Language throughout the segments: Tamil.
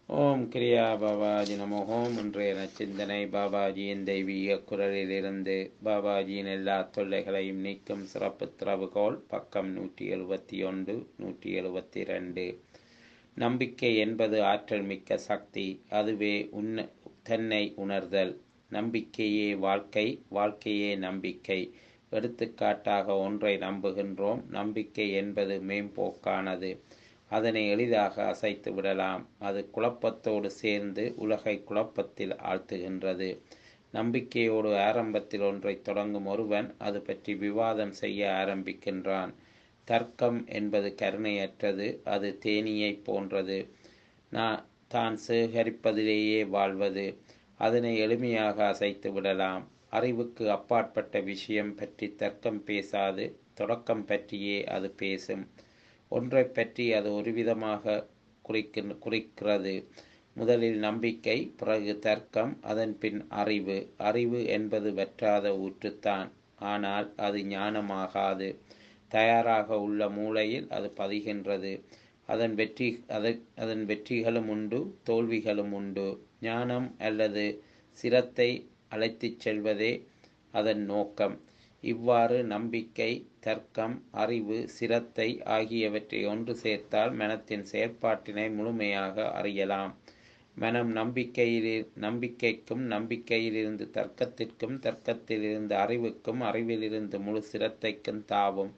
ஓம் கிரியா பாபாஜி நமோ ஓம் இன்றைய நச்சிந்தனை பாபாஜியின் தெய்வீக குரலிலிருந்து பாபாஜியின் எல்லா தொல்லைகளையும் நீக்கும் சிறப்பு திறவுகோல் பக்கம் நூற்றி எழுபத்தி ஒன்று நூற்றி எழுபத்தி ரெண்டு நம்பிக்கை என்பது ஆற்றல் மிக்க சக்தி அதுவே உன்ன தன்னை உணர்தல் நம்பிக்கையே வாழ்க்கை வாழ்க்கையே நம்பிக்கை எடுத்துக்காட்டாக ஒன்றை நம்புகின்றோம் நம்பிக்கை என்பது மேம்போக்கானது அதனை எளிதாக அசைத்து விடலாம் அது குழப்பத்தோடு சேர்ந்து உலகை குழப்பத்தில் ஆழ்த்துகின்றது நம்பிக்கையோடு ஆரம்பத்தில் ஒன்றை தொடங்கும் ஒருவன் அது பற்றி விவாதம் செய்ய ஆரம்பிக்கின்றான் தர்க்கம் என்பது கருணையற்றது அது தேனியை போன்றது நான் தான் சேகரிப்பதிலேயே வாழ்வது அதனை எளிமையாக அசைத்து விடலாம் அறிவுக்கு அப்பாற்பட்ட விஷயம் பற்றி தர்க்கம் பேசாது தொடக்கம் பற்றியே அது பேசும் ஒன்றை பற்றி அது ஒரு விதமாக குறிக்க குறிக்கிறது முதலில் நம்பிக்கை பிறகு தர்க்கம் அதன் பின் அறிவு அறிவு என்பது வற்றாத ஊற்றுத்தான் ஆனால் அது ஞானமாகாது தயாராக உள்ள மூளையில் அது பதிகின்றது அதன் வெற்றி அதை அதன் வெற்றிகளும் உண்டு தோல்விகளும் உண்டு ஞானம் அல்லது சிரத்தை அழைத்துச் செல்வதே அதன் நோக்கம் இவ்வாறு நம்பிக்கை தர்க்கம் அறிவு சிரத்தை ஆகியவற்றை ஒன்று சேர்த்தால் மனத்தின் செயற்பாட்டினை முழுமையாக அறியலாம் மனம் நம்பிக்கையில் நம்பிக்கைக்கும் நம்பிக்கையிலிருந்து தர்க்கத்திற்கும் தர்க்கத்திலிருந்து அறிவுக்கும் அறிவிலிருந்து முழு சிரத்தைக்கும் தாவும்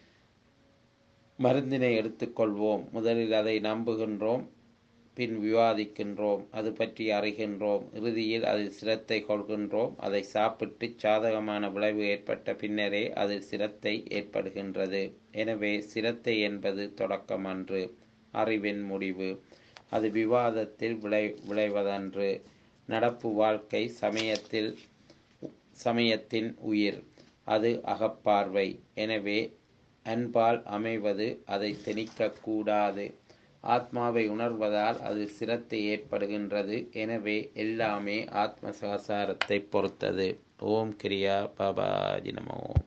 மருந்தினை எடுத்துக்கொள்வோம் முதலில் அதை நம்புகின்றோம் பின் விவாதிக்கின்றோம் அது பற்றி அறிகின்றோம் இறுதியில் அதில் சிரத்தை கொள்கின்றோம் அதை சாப்பிட்டு சாதகமான விளைவு ஏற்பட்ட பின்னரே அதில் சிரத்தை ஏற்படுகின்றது எனவே சிரத்தை என்பது தொடக்கம் அன்று அறிவின் முடிவு அது விவாதத்தில் விளை விளைவதன்று நடப்பு வாழ்க்கை சமயத்தில் சமயத்தின் உயிர் அது அகப்பார்வை எனவே அன்பால் அமைவது அதை திணிக்கக்கூடாது ஆத்மாவை உணர்வதால் அது சிரத்தை ஏற்படுகின்றது எனவே எல்லாமே ஆத்ம சகசாரத்தை பொறுத்தது ஓம் கிரியா பாபாஜி நமோ